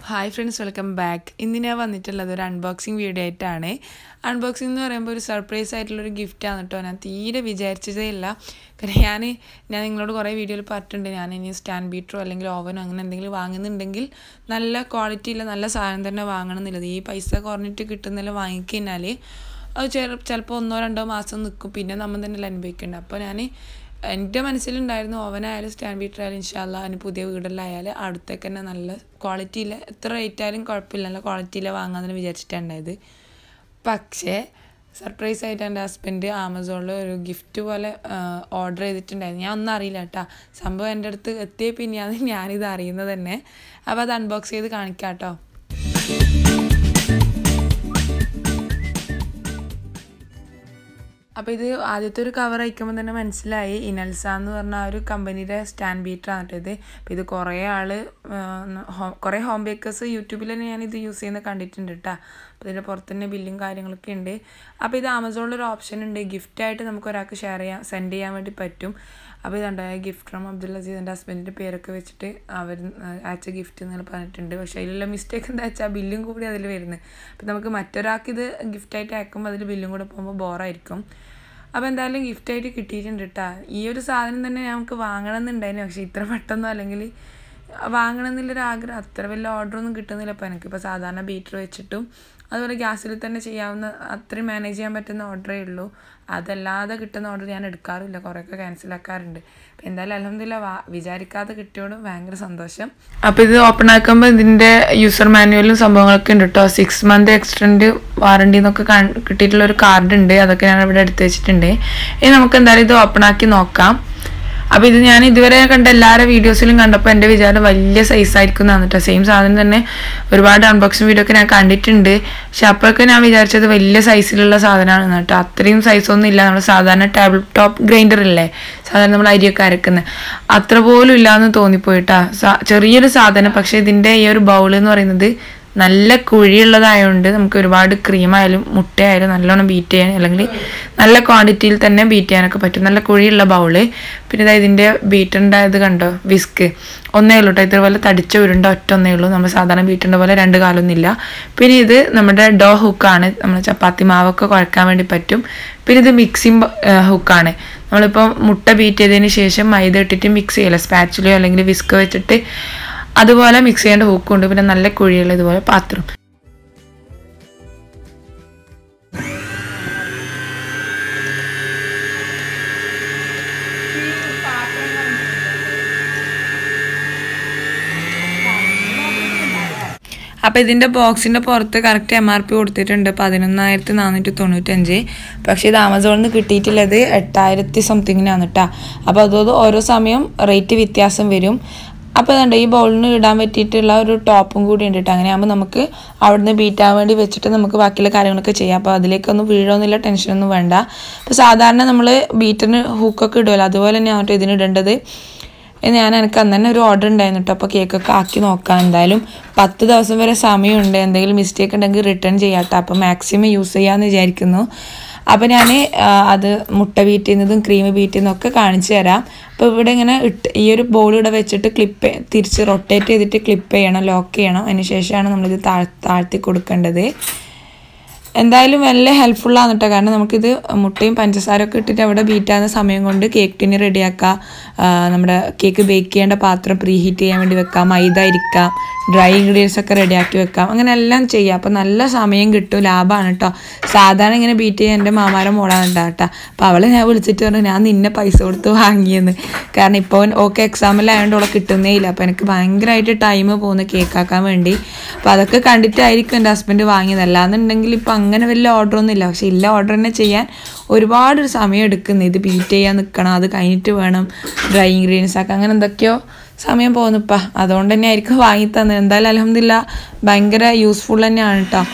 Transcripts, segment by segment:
hi friends welcome back ഇന്ന് ഞാൻ വന്നിട്ടുള്ളത് ഒരു അൺബോക്സിങ് വീഡിയോ ആയിട്ടാണ് അൺബോക്സിംഗ് എന്ന് പറയുമ്പോൾ ഒരു സർപ്രൈസ് ആയിട്ടുള്ളൊരു ഗിഫ്റ്റാണ് കേട്ടോ ഞാൻ തീരെ വിചാരിച്ചതേ ഇല്ല കാരണം ഞാൻ ഞാൻ നിങ്ങളോട് കുറേ വീഡിയോയിൽ പറഞ്ഞിട്ടുണ്ട് ഞാൻ ഇനി സ്റ്റാൻഡ് ബീറ്ററോ അല്ലെങ്കിൽ ഓവനോ അങ്ങനെ എന്തെങ്കിലും വാങ്ങുന്നുണ്ടെങ്കിൽ നല്ല ക്വാളിറ്റിയുള്ള നല്ല സാധനം തന്നെ വാങ്ങണം എന്നുള്ളത് ഈ പൈസ കുറഞ്ഞിട്ട് കിട്ടുന്നില്ല വാങ്ങിക്കഴിഞ്ഞാൽ അത് ചിലപ്പോൾ ഒന്നോ രണ്ടോ മാസം നിൽക്കും പിന്നെ നമ്മൾ തന്നെ അനുഭവിക്കേണ്ടത് അപ്പോൾ ഞാൻ എൻ്റെ മനസ്സിലുണ്ടായിരുന്നു ഓവനായാലും സ്റ്റാൻഡ് ബീറ്റർ ആയാലും ഇൻഷാല്ല അതിന് പുതിയ വീടെല്ലായാലും അടുത്തേക്ക് തന്നെ നല്ല ക്വാളിറ്റിയിൽ എത്ര റേറ്റ് ആയാലും കുഴപ്പമില്ല നല്ല ക്വാളിറ്റിയിൽ വാങ്ങാമെന്ന് വിചാരിച്ചിട്ടുണ്ടായത് പക്ഷേ സർപ്രൈസ് ആയിട്ട് എൻ്റെ ഹസ്ബൻഡ് ആമസോണിൽ ഒരു ഗിഫ്റ്റ് പോലെ ഓർഡർ ചെയ്തിട്ടുണ്ടായിരുന്നു ഞാൻ ഒന്നും അറിയില്ല കേട്ടോ സംഭവം എൻ്റെ അടുത്ത് എത്തിയ പിന്നെയാണ് ഞാനിത് അറിയുന്നത് തന്നെ അപ്പോൾ അത് അൺബോക്സ് ചെയ്ത് കാണിക്കാം കേട്ടോ അപ്പോൾ ഇത് ആദ്യത്തെ ഒരു കവർ അയക്കുമ്പോൾ തന്നെ മനസ്സിലായി ഇനൽസ എന്ന് പറഞ്ഞ ആ ഒരു കമ്പനിയുടെ സ്റ്റാൻഡ് ബീറ്ററാണ് കേട്ടോ ഇത് അപ്പോൾ ഇത് കുറേ ആൾ കുറേ ഹോം ബേക്കേഴ്സ് യൂട്യൂബിൽ തന്നെ ഞാനിത് യൂസ് ചെയ്യുന്നത് കണ്ടിട്ടുണ്ട് കേട്ടോ അപ്പോൾ ഇതിൻ്റെ പുറത്ത് തന്നെ ബില്ലും കാര്യങ്ങളൊക്കെ ഉണ്ട് അപ്പോൾ ഇത് ആമസോണിൽ ഒരു ഓപ്ഷൻ ഉണ്ട് ഗിഫ്റ്റായിട്ട് നമുക്ക് ഒരാൾക്ക് ഷെയർ ചെയ്യാൻ സെൻഡ് ചെയ്യാൻ വേണ്ടി പറ്റും അപ്പോൾ ഇതുണ്ട് ഗിഫ്റ്റ് ഫ്രം അബ്ദുൽ അസീസ് എൻ്റെ ഹസ്ബൻഡിൻ്റെ പേരൊക്കെ വെച്ചിട്ട് അവർ അയച്ച ഗിഫ്റ്റ് എന്നൊക്കെ പറഞ്ഞിട്ടുണ്ട് പക്ഷേ അതിലുള്ള മിസ്റ്റേക്ക് എന്താ വെച്ചാൽ ബില്ലും കൂടി അതിൽ വരുന്നത് അപ്പോൾ നമുക്ക് മറ്റൊരാൾക്ക് ഇത് ഗിഫ്റ്റായിട്ട് അയക്കുമ്പോൾ അതിൽ ബില്ലും കൂടെ പോകുമ്പോൾ ബോറായിരിക്കും അപ്പോൾ എന്തായാലും ഗിഫ്റ്റായിട്ട് കിട്ടിയിട്ടുണ്ട് കേട്ടോ ഈ ഒരു സാധനം തന്നെ നമുക്ക് വാങ്ങണം എന്നുണ്ടായിരുന്നു പക്ഷേ ഇത്ര പെട്ടെന്നോ അല്ലെങ്കിൽ വാങ്ങണം എന്നുള്ളൊരു ആഗ്രഹം അത്ര വലിയ ഓർഡറൊന്നും കിട്ടുന്നില്ല ഇപ്പോൾ എനിക്കിപ്പോൾ സാധാരണ ബീറ്റർ വെച്ചിട്ടും അതുപോലെ ഗ്യാസിൽ തന്നെ ചെയ്യാവുന്ന അത്രയും മാനേജ് ചെയ്യാൻ പറ്റുന്ന ഓർഡറേ ഉള്ളൂ അതല്ലാതെ കിട്ടുന്ന ഓർഡർ ഞാൻ എടുക്കാറില്ല കുറേയൊക്കെ ക്യാൻസലാക്കാറുണ്ട് അപ്പോൾ എന്തായാലും അലഹമില്ല വാ വിചാരിക്കാതെ കിട്ടിയോടും ഭയങ്കര സന്തോഷം അപ്പോൾ ഇത് ഓപ്പൺ ആക്കുമ്പോൾ ഇതിൻ്റെ യൂസർ മാനുവലും സംഭവങ്ങളൊക്കെ ഉണ്ട് കേട്ടോ സിക്സ് മന്ത് എക്സ്റ്റൻഡ് വാറണ്ടി എന്നൊക്കെ കിട്ടിയിട്ടുള്ള ഒരു കാർഡ് ഉണ്ട് അതൊക്കെ ഞാൻ ഇവിടെ എടുത്ത് വെച്ചിട്ടുണ്ട് ഇനി നമുക്ക് എന്തായാലും ഇത് ഓപ്പൺ ആക്കി നോക്കാം അപ്പോൾ ഇത് ഞാൻ ഇതുവരെ കണ്ട എല്ലാവരുടെ വീഡിയോസിലും കണ്ടപ്പോൾ എൻ്റെ വിചാരം വലിയ സൈസ് ആയിരിക്കും എന്നാണ് കേട്ടോ സെയിം സാധനം തന്നെ ഒരുപാട് അൺബോക്സിങ് വീഡിയോ ഒക്കെ ഞാൻ കണ്ടിട്ടുണ്ട് പക്ഷെ അപ്പോഴൊക്കെ ഞാൻ വിചാരിച്ചത് വലിയ സൈസിലുള്ള സാധനമാണ് കേട്ടോ അത്രയും സൈസൊന്നും ഇല്ല നമ്മൾ സാധാരണ ടേബിൾ ടോപ്പ് ഗ്രൈൻഡർ ഇല്ലേ സാധാരണ നമ്മൾ അരിയൊക്കെ അരക്കുന്നത് അത്ര പോലും ഇല്ലയെന്ന് തോന്നിപ്പോയിട്ടാ ചെറിയൊരു സാധനം പക്ഷേ ഇതിൻ്റെ ഈ ഒരു ബൗൾ എന്ന് പറയുന്നത് നല്ല കുഴിയുള്ളതായതുകൊണ്ട് നമുക്ക് ഒരുപാട് ക്രീമായാലും മുട്ടയായാലും നല്ലോണം ബീറ്റ് ചെയ്യാൻ അല്ലെങ്കിൽ നല്ല ക്വാണ്ടിറ്റിയിൽ തന്നെ ബീറ്റ് ചെയ്യാനൊക്കെ പറ്റും നല്ല കുഴിയുള്ള ബൗള് പിന്നെ ഇതാ ഇതിൻ്റെ ബീറ്ററിൻ്റെ ഇത് കണ്ടോ വിസ്ക് ഒന്നേ ഉള്ളൂ കേട്ടോ ഇതുപോലെ തടിച്ച ഉരുണ്ട ഒറ്റ ഒന്നേ ഉള്ളൂ നമ്മൾ സാധാരണ ബീറ്ററിൻ്റെ പോലെ രണ്ട് കാലൊന്നുമില്ല പിന്നെ ഇത് നമ്മുടെ ഡോ ഹുക്കാണ് നമ്മൾ ചപ്പാത്തി മാവൊക്കെ കുഴക്കാൻ വേണ്ടി പറ്റും പിന്നെ ഇത് മിക്സിങ് ഹുക്കാണ് നമ്മളിപ്പോൾ മുട്ട ബീറ്റ് ചെയ്തതിന് ശേഷം മൈദ ഇട്ടിട്ട് മിക്സ് ചെയ്യല സ്പാച്ചിലോ അല്ലെങ്കിൽ വിസ്ക് വെച്ചിട്ട് അതുപോലെ മിക്സ് ചെയ്യേണ്ട ഹൂക്കുണ്ട് പിന്നെ നല്ല കുഴിയുള്ള ഇതുപോലെ പാത്രം അപ്പോൾ ഇതിൻ്റെ ബോക്സിൻ്റെ പുറത്ത് കറക്റ്റ് എം ആർ പി കൊടുത്തിട്ടുണ്ട് പതിനൊന്നായിരത്തി നാനൂറ്റി തൊണ്ണൂറ്റഞ്ച് പക്ഷേ ഇത് ആമസോണിൽ നിന്ന് കിട്ടിയിട്ടുള്ളത് എട്ടായിരത്തി സംതിങ്ങിനാണ് കേട്ടോ അപ്പോൾ അതത് ഓരോ സമയം റേറ്റ് വ്യത്യാസം വരും അപ്പോൾ അതുണ്ട് ഈ ബൗളിന് ഇടാൻ പറ്റിയിട്ടുള്ള ഒരു ടോപ്പും കൂടി ഉണ്ട് കേട്ടോ അങ്ങനെയാകുമ്പോൾ നമുക്ക് അവിടുന്ന് ബീറ്റാൻ വേണ്ടി വെച്ചിട്ട് നമുക്ക് ബാക്കിയുള്ള കാര്യങ്ങളൊക്കെ ചെയ്യാം അപ്പോൾ അതിലേക്കൊന്നും വീഴൊന്നുമില്ല ടെൻഷനൊന്നും വേണ്ട അപ്പോൾ സാധാരണ നമ്മൾ ബീറ്ററിന് ഹൂക്കൊക്കെ ഇടുമല്ലോ അതുപോലെ തന്നെയാണ് കേട്ടോ ഇതിന് ഇടേണ്ടത് ഞാൻ എനിക്ക് അന്ന് തന്നെ ഒരു ഓർഡർ ഉണ്ടായിരുന്നു കേട്ടോ അപ്പോൾ കേക്കൊക്കെ ആക്കി നോക്കാം എന്തായാലും പത്ത് ദിവസം വരെ സമയമുണ്ട് എന്തെങ്കിലും മിസ്റ്റേക്ക് ഉണ്ടെങ്കിൽ റിട്ടേൺ ചെയ്യാട്ടോ അപ്പോൾ മാക്സിമം യൂസ് ചെയ്യാമെന്ന് വിചാരിക്കുന്നു അപ്പോൾ ഞാൻ അത് മുട്ട ബീറ്റ് ചെയ്യുന്നതും ക്രീം ബീറ്റ് ചെയ്യുന്നതും ഒക്കെ കാണിച്ചു തരാം അപ്പോൾ ഇവിടെ ഇങ്ങനെ ഇട്ട് ഈ ഒരു ബോൾ ഇവിടെ വെച്ചിട്ട് ക്ലിപ്പ് തിരിച്ച് റൊട്ടേറ്റ് ചെയ്തിട്ട് ക്ലിപ്പ് ചെയ്യണം ലോക്ക് ചെയ്യണം അതിന് ശേഷമാണ് നമ്മളിത് താഴ് താഴ്ത്തി കൊടുക്കേണ്ടത് എന്തായാലും വലിയ ഹെൽപ്ഫുള്ളാണ് കേട്ടോ കാരണം നമുക്കിത് മുട്ടയും പഞ്ചസാരയൊക്കെ ഇട്ടിട്ട് അവിടെ ബീറ്റാകുന്ന സമയം കൊണ്ട് കേക്ക് ടിന് റെഡിയാക്കാം നമ്മുടെ കേക്ക് ബേക്ക് ചെയ്യേണ്ട പാത്രം പ്രീ ഹീറ്റ് ചെയ്യാൻ വേണ്ടി വെക്കാം മൈദ ഇരിക്കാം ഡ്രൈ ഇൻഗ്രീഡിയൻസ് ഒക്കെ റെഡിയാക്കി വെക്കാം അങ്ങനെ എല്ലാം ചെയ്യാം അപ്പോൾ നല്ല സമയം കിട്ടും ലാഭമാണ് കേട്ടോ സാധാരണ ഇങ്ങനെ ബീറ്റ് ചെയ്യാൻ എൻ്റെ മാമാരെ മോളാണ് കേട്ടോ അപ്പോൾ അവളെ ഞാൻ വിളിച്ചിട്ട് പറഞ്ഞു ഞാൻ നിന്നെ പൈസ കൊടുത്ത് വാങ്ങിയെന്ന് കാരണം ഇപ്പോൾ ഓക്കെ എക്സാമിലായതുകൊണ്ട് അവളെ കിട്ടുന്നേ ഇല്ല അപ്പോൾ എനിക്ക് ഭയങ്കരമായിട്ട് ടൈം പോകുന്നു കേക്കാക്കാൻ വേണ്ടി അപ്പോൾ അതൊക്കെ കണ്ടിട്ടായിരിക്കും എൻ്റെ ഹസ്ബൻഡ് വാങ്ങിയത് അല്ലാന്നുണ്ടെങ്കിൽ ഇപ്പോൾ അങ്ങനെ വലിയ ഓർഡറൊന്നും ഇല്ല പക്ഷേ ഇല്ല ഓർഡർ തന്നെ ചെയ്യാൻ ഒരുപാട് സമയം എടുക്കുന്നു ഇത് ബീറ്റ് ചെയ്യാൻ നിൽക്കണം അത് കഴിഞ്ഞിട്ട് വേണം ഡ്രൈ ഇൻഗ്രീഡിയൻസ് ആക്കാം അങ്ങനെ എന്തൊക്കെയോ സമയം പോകുന്നുപ്പാ അതുകൊണ്ട് തന്നെ ആയിരിക്കും വാങ്ങി തന്നത് എന്തായാലും അലഹമില്ല ഭയങ്കര യൂസ്ഫുൾ തന്നെയാണ് കേട്ടോ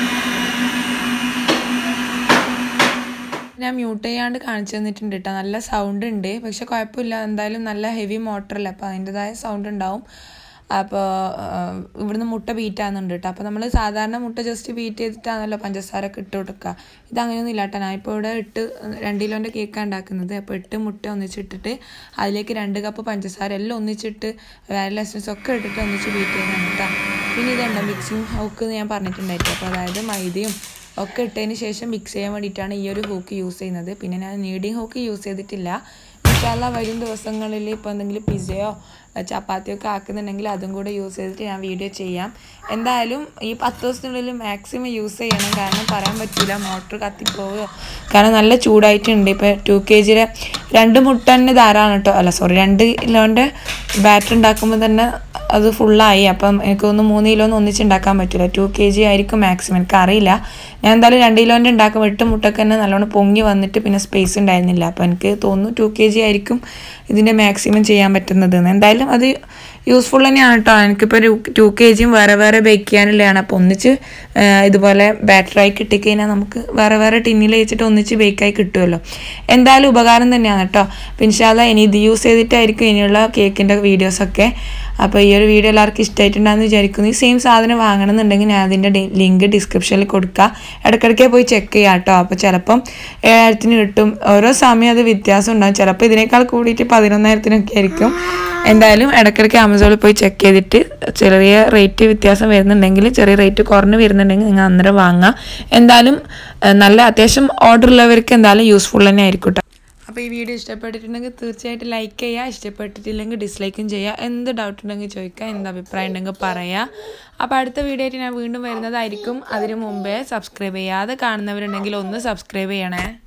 ഞാൻ മ്യൂട്ട് ചെയ്യാണ്ട് കാണിച്ചു തന്നിട്ടുണ്ട് കേട്ടോ നല്ല സൗണ്ട് ഉണ്ട് പക്ഷെ കുഴപ്പമില്ല എന്തായാലും നല്ല ഹെവി മോട്ടറല്ല അപ്പോൾ അതിൻ്റെതായ സൗണ്ട് ഉണ്ടാവും അപ്പോൾ ഇവിടുന്ന് മുട്ട ബീറ്റ് ആകുന്നുണ്ട് കേട്ടോ അപ്പോൾ നമ്മൾ സാധാരണ മുട്ട ജസ്റ്റ് ബീറ്റ് ചെയ്തിട്ടാണല്ലോ പഞ്ചസാര ഒക്കെ ഇട്ട് കൊടുക്കുക ഇത് അങ്ങനെയൊന്നും ഇല്ല കേട്ടോ ഞാൻ ഇപ്പോൾ ഇവിടെ ഇട്ട് രണ്ട് കിലോൻ്റെ കേക്കാണ് ഉണ്ടാക്കുന്നത് അപ്പോൾ എട്ട് മുട്ട ഒന്നിച്ചിട്ടിട്ട് അതിലേക്ക് രണ്ട് കപ്പ് പഞ്ചസാര എല്ലാം ഒന്നിച്ചിട്ട് വാനില എസൻസ് ഒക്കെ ഇട്ടിട്ട് ഒന്നിച്ച് ബീറ്റ് ചെയ്യുന്നുണ്ട് കേട്ടോ പിന്നെ ഇതുണ്ട് മിക്സിങ് ഹൂക്ക് ഞാൻ പറഞ്ഞിട്ടുണ്ടായിരുന്നു അപ്പോൾ അതായത് മൈദയും ഒക്കെ ഇട്ടതിന് ശേഷം മിക്സ് ചെയ്യാൻ വേണ്ടിയിട്ടാണ് ഈ ഒരു ഹൂക്ക് യൂസ് ചെയ്യുന്നത് പിന്നെ ഞാൻ നീഡിങ് ഹൂക്ക് യൂസ് ചെയ്തിട്ടില്ല ഇൻഷാല്ല വരും ദിവസങ്ങളിൽ ഇപ്പോൾ എന്തെങ്കിലും പിസയോ ചപ്പാത്തിയോ ഒക്കെ ആക്കുന്നുണ്ടെങ്കിൽ അതും കൂടെ യൂസ് ചെയ്തിട്ട് ഞാൻ വീഡിയോ ചെയ്യാം എന്തായാലും ഈ പത്ത് ദിവസത്തിനുള്ളിൽ മാക്സിമം യൂസ് ചെയ്യണം കാരണം പറയാൻ പറ്റില്ല മോട്ടർ കത്തിപ്പോവുകയോ കാരണം നല്ല ചൂടായിട്ടുണ്ട് ഇപ്പോൾ ടു കെ ജിയുടെ രണ്ട് മുട്ട തന്നെ ധാരാളം കേട്ടോ അല്ല സോറി രണ്ട് കിലോൻ്റെ ബാറ്ററി ഉണ്ടാക്കുമ്പോൾ തന്നെ അത് ഫുള്ളായി അപ്പം എനിക്കൊന്ന് മൂന്ന് കിലോ ഒന്നും ഒന്നിച്ചുണ്ടാക്കാൻ പറ്റില്ല ടു കെ ജി ആയിരിക്കും മാക്സിമം എനിക്ക് അറിയില്ല ഞാൻ എന്തായാലും രണ്ട് കിലോൻ്റെ ഉണ്ടാക്കും എട്ട് മുട്ടക്ക് തന്നെ നല്ലോണം പൊങ്ങി വന്നിട്ട് പിന്നെ സ്പേസ് ഉണ്ടായിരുന്നില്ല അപ്പോൾ എനിക്ക് തോന്നുന്നു ടു കെ ജി ആയിരിക്കും ഇതിൻ്റെ മാക്സിമം ചെയ്യാൻ പറ്റുന്നത് എന്തായാലും അത് യൂസ്ഫുൾ തന്നെയാണ് കേട്ടോ എനിക്കിപ്പോൾ ഒരു ടു കെ ജിയും വേറെ വേറെ ബേക്ക് ചെയ്യാനുള്ളതാണ് അപ്പോൾ ഒന്നിച്ച് ഇതുപോലെ ബാറ്ററായി കിട്ടിക്കഴിഞ്ഞാൽ നമുക്ക് വേറെ വേറെ ടിന്നിൽ വെച്ചിട്ട് ഒന്നിച്ച് ബേക്കായി കിട്ടുമല്ലോ എന്തായാലും ഉപകാരം തന്നെയാണ് കേട്ടോ അപ്പോൾ ഇൻഷാല്ല ഇനി ഇത് യൂസ് ചെയ്തിട്ടായിരിക്കും ഇനിയുള്ള കേക്കിൻ്റെ വീഡിയോസൊക്കെ അപ്പോൾ ഈ ഒരു വീഡിയോ എല്ലാവർക്കും ഇഷ്ടമായിട്ടുണ്ടാകുന്ന വിചാരിക്കുന്നു ഈ സെയിം സാധനം വാങ്ങണമെന്നുണ്ടെങ്കിൽ ഞാൻ അതിൻ്റെ ലിങ്ക് ഡിസ്ക്രിപ്ഷനിൽ കൊടുക്കുക ഇടയ്ക്കിടയ്ക്ക് പോയി ചെക്ക് ചെയ്യാം കേട്ടോ അപ്പോൾ ചിലപ്പം ഏഴായിരത്തിന് കിട്ടും ഓരോ സമയം അത് വ്യത്യാസം ഉണ്ടാകും ചിലപ്പോൾ ഇതിനേക്കാൾ കൂടിയിട്ട് പതിനൊന്നായിരത്തിനൊക്കെ ആയിരിക്കും എന്തായാലും ഇടയ്ക്കിടയ്ക്ക് ആമസോണിൽ പോയി ചെക്ക് ചെയ്തിട്ട് ചെറിയ റേറ്റ് വ്യത്യാസം വരുന്നുണ്ടെങ്കിൽ ചെറിയ റേറ്റ് കുറഞ്ഞ് വരുന്നുണ്ടെങ്കിൽ നിങ്ങൾ അന്നേരം വാങ്ങാം എന്തായാലും നല്ല അത്യാവശ്യം ഓർഡർ ഉള്ളവർക്ക് എന്തായാലും യൂസ്ഫുൾ തന്നെ ആയിരിക്കും കേട്ടോ അപ്പോൾ ഈ വീഡിയോ ഇഷ്ടപ്പെട്ടിട്ടുണ്ടെങ്കിൽ തീർച്ചയായിട്ടും ലൈക്ക് ചെയ്യുക ഇഷ്ടപ്പെട്ടിട്ടില്ലെങ്കിൽ ഡിസ്ലൈക്കും ചെയ്യുക എന്ത് ഡൗട്ട് ഉണ്ടെങ്കിൽ ചോദിക്കുക എന്ത് അഭിപ്രായം ഉണ്ടെങ്കിൽ പറയുക അപ്പോൾ അടുത്ത വീഡിയോ ആയിട്ട് ഞാൻ വീണ്ടും വരുന്നതായിരിക്കും അതിന് മുമ്പേ സബ്സ്ക്രൈബ് ചെയ്യാതെ കാണുന്നവരുണ്ടെങ്കിൽ ഒന്ന് സബ്സ്ക്രൈബ് ചെയ്യണേ